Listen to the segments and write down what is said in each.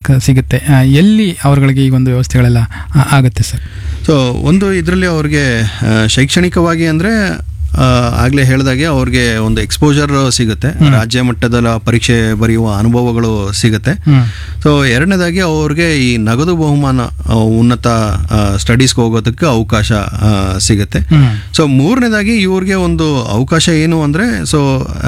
ಕ- ಸಿಗುತ್ತೆ ಆ, ಎಲ್ಲಿ ಅವರುಗಳಿಗೆ ಈ ಒಂದು ವ್ಯವಸ್ಥೆಗಳೆಲ್ಲ ಆ, ಆಗುತ್ತೆ ಸರ್ ಸೊ ಒಂದು ಇದರಲ್ಲಿ ಅವ್ರಿಗೆ ಆ, ಶೈಕ್ಷಣಿಕವಾಗಿ ಅಂದರೆ ಆಗಲೇ ಹೇಳಿದಾಗೆ ಅವ್ರಿಗೆ ಒಂದು ಎಕ್ಸ್ಪೋಜರ್ ಸಿಗುತ್ತೆ ರಾಜ್ಯ ಮಟ್ಟದ ಪರೀಕ್ಷೆ ಬರೆಯುವ ಅನುಭವಗಳು ಸಿಗುತ್ತೆ ಹ್ಮ್ ಸೊ ಎರಡನೇದಾಗಿ ಅವ್ರಿಗೆ ಈ ನಗದು ಬಹುಮಾನ ಆ, ಉನ್ನತ ಸ್ಟಡೀಸ್ಗೆ ಹೋಗೋದಕ್ಕೆ ಅವಕಾಶ ಆ, ಸಿಗುತ್ತೆ ಹ್ಮ್ ಸೊ ಮೂರನೇದಾಗಿ ಇವ್ರಿಗೆ ಒಂದು ಅವಕಾಶ ಏನು ಅಂದರೆ ಸೊ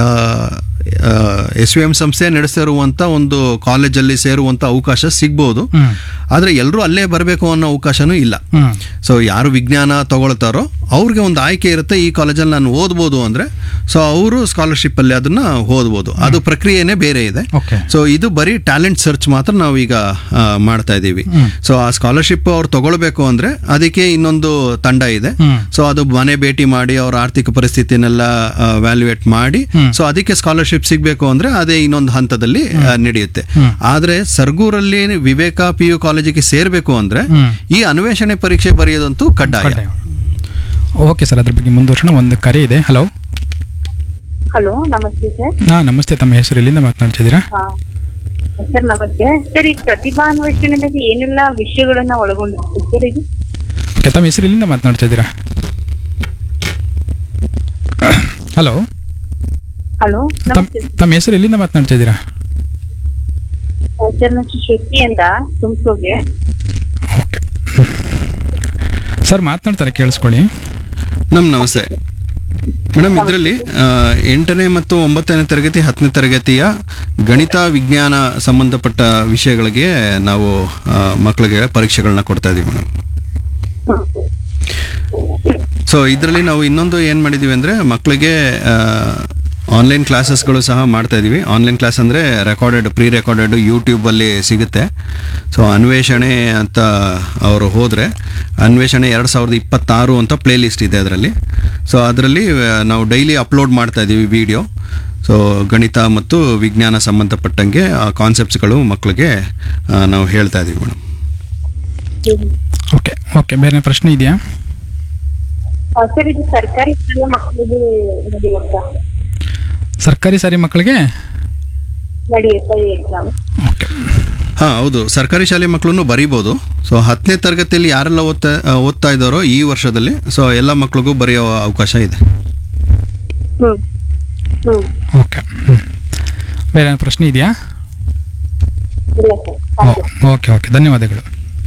ಎಸ್ ವಿ ಎಂ ಸಂಸ್ಥೆ ನಡೆಸಿರುವಂಥ ಒಂದು ಕಾಲೇಜಲ್ಲಿ ಸೇರುವಂಥ ಅವಕಾಶ ಸಿಗ್ಬೋದು ಹ್ಮ್ ಆದರೆ ಎಲ್ಲರೂ ಅಲ್ಲೇ ಬರಬೇಕು ಅನ್ನೋ ಅವಕಾಶನೂ ಇಲ್ಲ ಹ್ಮ್ ಸೊ ಯಾರು ವಿಜ್ಞಾನ ತಗೊಳ್ತಾರೋ ಅವ್ರಿಗೆ ಒಂದು ಆಯ್ಕೆ ಇರುತ್ತೆ ಈ ಕಾಲೇಜಲ್ಲಿ ನಾನು ಓದ್ಬೋದು ಅಂದರೆ ಸೊ ಅವರು ಸ್ಕಾಲರ್ಶಿಪ್ಪಲ್ಲಿ ಅದನ್ನು ಓದ್ಬೋದು ಅದು ಪ್ರಕ್ರಿಯೆನೇ ಬೇರೆ ಇದೆ ಓಕೆ ಸೊ ಇದು ಬರೀ ಟ್ಯಾಲೆಂಟ್ ಸರ್ಚ್ ಮಾತ್ರ ನಾವೀಗ ಆ, ಮಾಡ್ತಾ ಇದ್ದೀವಿ ಸೊ ಆ ಸ್ಕಾಲರ್ಶಿಪ್ ಅವ್ರು ತಗೊಳ್ಬೇಕು ಅಂದ್ರೆ ಅದಕ್ಕೆ ಇನ್ನೊಂದು ತಂಡ ಇದೆ ಹ್ಮ್. ಸೊ ಅದು ಮನೆ ಭೇಟಿ ಮಾಡಿ ಅವ್ರ ಆರ್ಥಿಕ ಪರಿಸ್ಥಿತಿನೆಲ್ಲ ವ್ಯಾಲ್ಯೂಯೇಟ್ ಮಾಡಿ ಸೊ ಅದಕ್ಕೆ ಸ್ಕಾಲರ್ಶಿಪ್ ಸಿಗಬೇಕು ಅಂದ್ರೆ ಅದೇ ಇನ್ನೊಂದು ಹಂತದಲ್ಲಿ ಆ, ನಡೆಯುತ್ತೆ ಆದ್ರೆ ಸರ್ಗೂರಲ್ಲಿ ವಿವೇಕ ಪಿ ಯು ಕಾಲೇಜಿಗೆ ಸೇರ್ಬೇಕು ಅಂದ್ರೆ ಹ್ಮ್. ಈ ಅನ್ವೇಷಣೆ ಪರೀಕ್ಷೆ ಬರೆಯೋದಂತೂ ಕಡ್ಡಾಯ ಕಡ್ಡಾಯ. ಓಕೆ ಸರ್ ಅದ್ರ ಬಗ್ಗೆ ಮುಂದುವರ್ಸೋಣ ಒಂದು ಕರೆ ಇದೆ ಹಲೋ ಹಲೋ ನಮಸ್ತೆ ಸರ್ ಹಾಂ ನಮಸ್ತೆ ತಮ್ಮ ಹೆಸರು ಎಲ್ಲಿಂದ ಮಾತನಾಡ್ತಿದ್ದೀರಾ ಹಾ ಸರ್ ನಮಸ್ತೆ ಸರ್ ಈ ಪ್ರತಿಭಾ ಅನ್ವೇಷಣೆಯಲ್ಲಿ ಏನೆಲ್ಲ ವಿಷಯಗಳನ್ನ ಒಳಗೊಂಡಿರುತ್ತೆ ಸರ್ ಇದು ಓಕೆ ತಮ್ಮ ಹೆಸರು ಎಲ್ಲಿಂದ ಮಾತನಾಡ್ತಿದ್ದೀರಾ ಹಲೋ ಹಲೋ ತಮ್ಮ ನಮಸ್ತೆ ತಮ್ಮ ಹೆಸರು ಎಲ್ಲಿಂದ ಮಾತನಾಡ್ತಿದ್ದೀರಾ ಸರ್ ನಾನು ಶ್ರುತಿ ಅಂತ ತುಮಕೂರಿಗೆ ಓಕೆ ಸರ್ ಮಾತನಾಡ್ತಾರೆ ಕೇಳಿಸ್ಕೊಳ್ಳಿ ನಮ್ ನಮಸ್ತೆ ಮೇಡಮ್ ಇದರಲ್ಲಿ ಎಂಟನೇ ಮತ್ತು ಒಂಬತ್ತನೇ ತರಗತಿ ಹತ್ತನೇ ತರಗತಿಯ ಗಣಿತ ವಿಜ್ಞಾನ ಸಂಬಂಧಪಟ್ಟ ವಿಷಯಗಳಿಗೆ ನಾವು ಆ, ಮಕ್ಕಳಿಗೆ ಪರೀಕ್ಷೆಗಳನ್ನ ಕೊಡ್ತಾ ಇದೀವಿ ಮೇಡಮ್ ಸೊ ಇದರಲ್ಲಿ ನಾವು ಇನ್ನೊಂದು ಏನು ಮಾಡಿದ್ದೀವಿ ಅಂದರೆ ಮಕ್ಕಳಿಗೆ ಆನ್ಲೈನ್ ಕ್ಲಾಸಸ್ಗಳು ಸಹ ಮಾಡ್ತಾ ಇದೀವಿ ಆನ್ಲೈನ್ ಕ್ಲಾಸ್ ಅಂದರೆ ರೆಕಾರ್ಡೆಡ್ ಪ್ರೀ ರೆಕಾರ್ಡೆಡ್ ಯೂಟ್ಯೂಬಲ್ಲಿ ಸಿಗುತ್ತೆ ಸೊ ಅನ್ವೇಷಣೆ ಅಂತ ಅವರು ಹೋದರೆ ಅನ್ವೇಷಣೆ ಎರಡು ಸಾವಿರದ ಇಪ್ಪತ್ತಾರು ಅಂತ ಪ್ಲೇ ಲಿಸ್ಟ್ ಇದೆ ಅದರಲ್ಲಿ ಸೊ ಅದರಲ್ಲಿ ನಾವು ಡೈಲಿ ಅಪ್ಲೋಡ್ ಮಾಡ್ತಾ ಇದ್ದೀವಿ ವಿಡಿಯೋ ಸೊ ಗಣಿತ ಮತ್ತು ವಿಜ್ಞಾನ ಸಂಬಂಧಪಟ್ಟಂಗೆ ಆ ಕಾನ್ಸೆಪ್ಟ್ಸ್ಗಳು ಮಕ್ಕಳಿಗೆ ಆ, ನಾವು ಹೇಳ್ತಾ ಇದ್ದೀವಿ ಮೇಡಮ್ ಓಕೆ ಓಕೆ ಬೇರೆ ಪ್ರಶ್ನೆ ಇದೆಯಾ ಸರ್ ಇದು ಸರ್ಕಾರಿ ಶಾಲೆ ಮಕ್ಕಳಿಗೆ ನಡೆಯುತ್ತಾ ಸರ್ಕಾರಿ ಸಾರಿ ಮಕ್ಕಳಿಗೆ ನಡೆಯುತ್ತಾ ಈ ಎಕ್ಸಾಮ್ ಓಕೆ ಹಾಂ ಹೌದು ಸರ್ಕಾರಿ ಶಾಲೆ ಮಕ್ಕಳನ್ನು ಬರೀಬೋದು ಸೊ ಹತ್ತನೇ ತರಗತಿಯಲ್ಲಿ ಯಾರೆಲ್ಲ ಓದ್ತಾ ಓದ್ತಾ ಇದ್ದಾರೋ ಈ ವರ್ಷದಲ್ಲಿ ಸೊ ಎಲ್ಲ ಮಕ್ಕಳಿಗೂ ಬರೆಯೋ ಅವಕಾಶ ಇದೆ ಹ್ಮ್ ಹ್ಮ್ ಓಕೆ ಹ್ಞೂ ಬೇರೆ ಏನಾದ್ರು ಪ್ರಶ್ನೆ ಇದೆಯಾ ಇಲ್ಲ ಸರ್ ಓಕೆ ಓಕೆ ಧನ್ಯವಾದಗಳು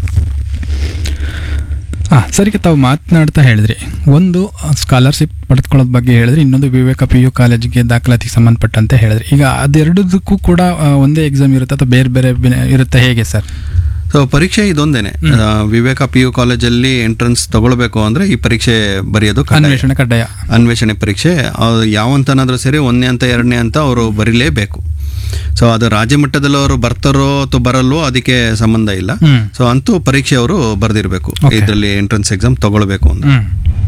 ಹಾಂ ಸರಿಗೆ ತಾವು ಮಾತನಾಡ್ತಾ ಹೇಳಿದ್ರಿ ಒಂದು ಸ್ಕಾಲರ್ಶಿಪ್ ಪಡೆದುಕೊಳ್ಳೋದ್ ಬಗ್ಗೆ ಹೇಳಿದ್ರಿ ಇನ್ನೊಂದು ವಿವೇಕ ಪಿ ಯು ಕಾಲೇಜಿಗೆ ದಾಖಲಾತಿಗೆ ಸಂಬಂಧಪಟ್ಟಂತೆ ಹೇಳಿದ್ರಿ ಈಗ ಅದೆರಡದಕ್ಕೂ ಕೂಡ ಆ, ಒಂದೇ ಎಕ್ಸಾಮ್ ಇರುತ್ತೆ ಅಥವಾ ಬೇರೆ ಬೇರೆ ಬಿನ- ಇರುತ್ತೆ ಹೇಗೆ ಸರ್ ಸೊ ಪರೀಕ್ಷೆ ಇದೊಂದೇನೆ ಆ, ವಿವೇಕ ಪಿ ಯು ಕಾಲೇಜಲ್ಲಿ ಎಂಟ್ರೆನ್ಸ್ ತಗೊಳ್ಬೇಕು ಅಂದರೆ ಈ ಪರೀಕ್ಷೆ ಬರೆಯೋದು ಕಡ್ಡಾಯ. ಅನ್ವೇಷಣೆ ಕಡ್ಡಾಯ ಅನ್ವೇಷಣೆ ಪರೀಕ್ಷೆ ಅದು ಯಾವ ಅಂತನಾದ್ರೂ ಸರಿ ಒಂದನೇ ಅಂತ ಎರಡನೇ ಅಂತ ಅವರು ಬರೀಲೇಬೇಕು ಸೊ ಅದು ರಾಜ್ಯ ಮಟ್ಟದಲ್ಲಿ ಅವರು ಬರ್ತಾರೋ ಅಥವಾ ಬರಲ್ವೋ ಅದಕ್ಕೆ ಸಂಬಂಧ ಇಲ್ಲ ಹ್ಮ್. ಸೊ ಅಂತೂ ಪರೀಕ್ಷೆ ಅವರು ಬರೆದಿರಬೇಕು Okay. ಇದರಲ್ಲಿ ಎಂಟ್ರೆನ್ಸ್ ಎಕ್ಸಾಮ್ ತಗೊಳ್ಬೇಕು ಅಂದ್ರೆ ಹ್ಮ್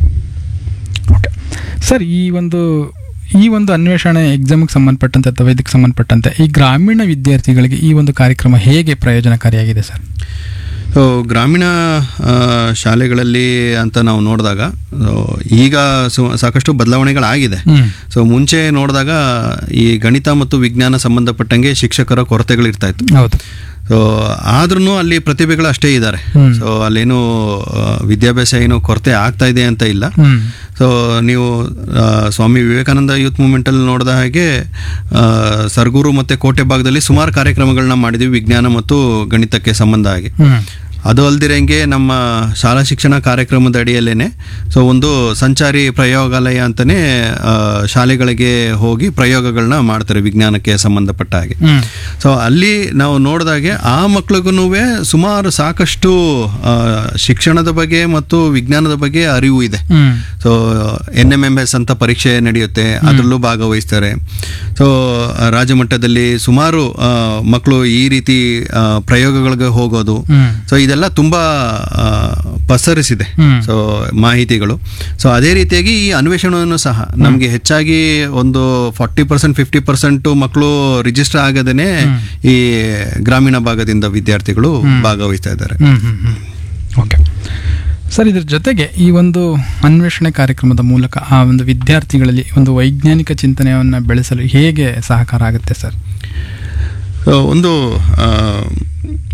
ಓಕೆ ಸರ್ ಈ ಒಂದು ಈ ಒಂದು ಅನ್ವೇಷಣೆ ಎಕ್ಸಾಮ್ಗೆ ಸಂಬಂಧಪಟ್ಟಂತೆ ಅಥವಾ ಇದಕ್ಕೆ ಸಂಬಂಧಪಟ್ಟಂತೆ ಈ ಗ್ರಾಮೀಣ ವಿದ್ಯಾರ್ಥಿಗಳಿಗೆ ಈ ಒಂದು ಕಾರ್ಯಕ್ರಮ ಹೇಗೆ ಪ್ರಯೋಜನಕಾರಿಯಾಗಿದೆ ಸರ್ ಸೊ ಗ್ರಾಮೀಣ ಆ, ಶಾಲೆಗಳಲ್ಲಿ ಅಂತ ನಾವು ನೋಡಿದಾಗ ಸೊ, ಈಗ ಸು- ಸಾಕಷ್ಟು ಬದಲಾವಣೆಗಳಾಗಿದೆ ಹ್ಮ್ ಸೊ ಮುಂಚೆ ನೋಡಿದಾಗ ಈ ಗಣಿತ ಮತ್ತು ವಿಜ್ಞಾನ ಸಂಬಂಧಪಟ್ಟಂಗೆ ಶಿಕ್ಷಕರ ಕೊರತೆಗಳಿರ್ತಾ ಇತ್ತು ಹೌದು ಸೊ ಆದ್ರೂ ಅಲ್ಲಿ ಪ್ರತಿಭೆಗಳು ಅಷ್ಟೇ ಇದ್ದಾರೆ ಹ್ಮ್. ಸೊ ಅಲ್ಲೇನು ಆ, ವಿದ್ಯಾಭ್ಯಾಸ ಏನು ಕೊರತೆ ಆಗ್ತಾ ಇದೆ ಅಂತ ಇಲ್ಲ ಹ್ಮ್ ಸೊ ನೀವು ಆ, ಸ್ವಾಮಿ ವಿವೇಕಾನಂದ ಯೂತ್ ಮೂವ್ಮೆಂಟಲ್ಲಿ ನೋಡಿದ ಹಾಗೆ ಆ, ಸರ್ಗೂರು ಮತ್ತು ಕೋಟೆ ಭಾಗದಲ್ಲಿ ಸುಮಾರು ಕಾರ್ಯಕ್ರಮಗಳನ್ನ ಮಾಡಿದ್ವಿ ವಿಜ್ಞಾನ ಮತ್ತು ಗಣಿತಕ್ಕೆ ಸಂಬಂಧ ಆಗಿ ಹ್ಮ್ ಅದು ಅಲ್ದಿರಂಗೆ ನಮ್ಮ ಶಾಲಾ ಶಿಕ್ಷಣ ಕಾರ್ಯಕ್ರಮದ ಅಡಿಯಲ್ಲೇನೆ ಸೊ ಒಂದು ಸಂಚಾರಿ ಪ್ರಯೋಗಾಲಯ ಅಂತಲೇ ಶಾಲೆಗಳಿಗೆ ಹೋಗಿ ಪ್ರಯೋಗಗಳನ್ನ ಮಾಡ್ತಾರೆ ವಿಜ್ಞಾನಕ್ಕೆ ಸಂಬಂಧಪಟ್ಟ ಹಾಗೆ ಹ್ಮ್ ಸೊ ಅಲ್ಲಿ ನಾವು ನೋಡಿದಾಗೆ ಆ ಮಕ್ಳಿಗೂ ಸುಮಾರು ಸಾಕಷ್ಟು ಆ, ಶಿಕ್ಷಣದ ಬಗ್ಗೆ ಮತ್ತು ವಿಜ್ಞಾನದ ಬಗ್ಗೆ ಅರಿವು ಇದೆ ಹ್ಮ್ so N M M S ಅಂತ ಪರೀಕ್ಷೆ ನಡೆಯುತ್ತೆ ಅದರಲ್ಲೂ ಭಾಗವಹಿಸ್ತಾರೆ ಸೊ ರಾಜ್ಯ ಮಟ್ಟದಲ್ಲಿ ಸುಮಾರು ಮಕ್ಕಳು ಈ ರೀತಿ ಆ, ಪ್ರಯೋಗಗಳಿಗೆ ಹೋಗೋದು ಹ್ಮ್ ಸೊ ಇದೆಲ್ಲ ತುಂಬಾ ಆ, ಪಸರಿಸಿದೆ ಹ್ಮ್. ಸೊ ಮಾಹಿತಿಗಳು ಸೊ ಅದೇ ರೀತಿಯಾಗಿ ಈ ಅನ್ವೇಷಣೆಯನ್ನು ಸಹ ನಮಗೆ ಹೆಚ್ಚಾಗಿ ಒಂದು ಫಾರ್ಟಿ ಪರ್ಸೆಂಟ್ ಫಿಫ್ಟಿ ಪರ್ಸೆಂಟ್ ಮಕ್ಕಳು ರಿಜಿಸ್ಟರ್ ಆಗದೇನೆ ಈ ಗ್ರಾಮೀಣ ಭಾಗದಿಂದ ವಿದ್ಯಾರ್ಥಿಗಳು ಭಾಗವಹಿಸ್ತಾ ಇದ್ದಾರೆ ಹ್ಮ್ ಹ್ಮ್ ಹ್ಮ್ ಓಕೆ ಸರ್ ಇದ್ರ ಜೊತೆಗೆ ಈ ಒಂದು ಅನ್ವೇಷಣೆ ಕಾರ್ಯಕ್ರಮದ ಮೂಲಕ ಆ ಒಂದು ವಿದ್ಯಾರ್ಥಿಗಳಲ್ಲಿ ಒಂದು ವೈಜ್ಞಾನಿಕ ಚಿಂತನೆಯನ್ನು ಬೆಳೆಸಲು ಹೇಗೆ ಸಹಕಾರ ಆಗುತ್ತೆ ಸರ್ ಸೊ ಒಂದು ಆ,